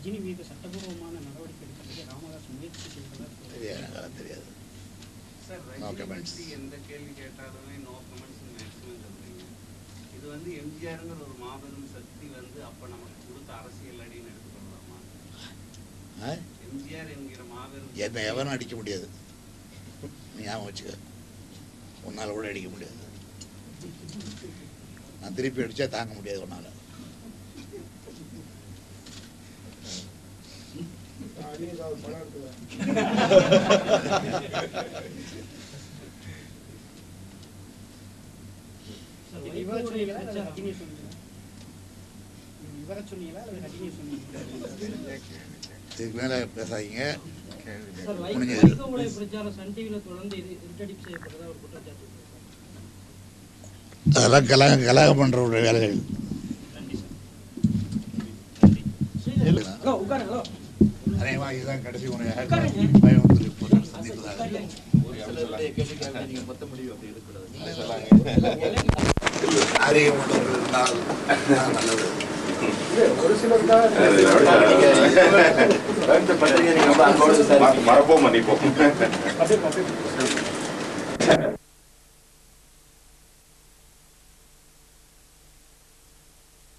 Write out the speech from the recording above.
ரஜினி மீது சட்டபூர்வமான நடவடிக்கை எடுக்கிறதுக்கு ராமதாஸ் முயற்சி செய்வதாக தெரியாது எனக்கு அதெல்லாம் தெரியாது சார் No ரஜினி comments. பற்றி எந்த கேள்வி கேட்டாலுமே நோ கமெண்ட்ஸ் மேக்ஸிமம் சொல்றீங்க இது வந்து எம்ஜிஆருங்கிற ஒரு மாபெரும் சக்தி வந்து அப்ப நமக்கு கொடுத்த அரசியல் அடின்னு எடுத்துக்கொள்ளலாமா ஆ? எம்ஜிஆர் என்கிற மாபெரும் என்னை சக்தி- எவனும் அடிக்க முடியாது நீ ஞாபகம் வச்சுக்க உன்னால் கூட அடிக்க முடியாது நான் திருப்பி அடித்தா தாங்க முடியாது உன்னால் சார், இவரை சொன்னீங்களா அல்லது ரஜினியை சொன்னீங்களா இவரை சொன்னீங்களா அல்லது ரஜினியை சொன்னீங்களா இதுக்கு மேலே பேசாதீங்க சார் வை- முடிஞ்சது. வைகோ உலை பிரச்சாரம் சன் டிவியில தொடர்ந்து இது இருட்டடிப்பு செய்யப்பட்டதா ஒரு குற்றச்சாட்டு இருக்கு. அதெல்லாம் கலாக கலாகம் பண்ணுறவருடைய வேலைகள் ஸ்ரீதர், ஹலோ உட்காருங்க ஹலோ அநேகமாக இதுதான் கடைசி முறையாக உட்காருங்க. கோயம்புத்தூர் ரிப்போர்ட்டர் சந்திப்பதாக அறிமுகங்கள் இருந்தால் தான் நல்லது மறப்போம் மன்னிப்போம்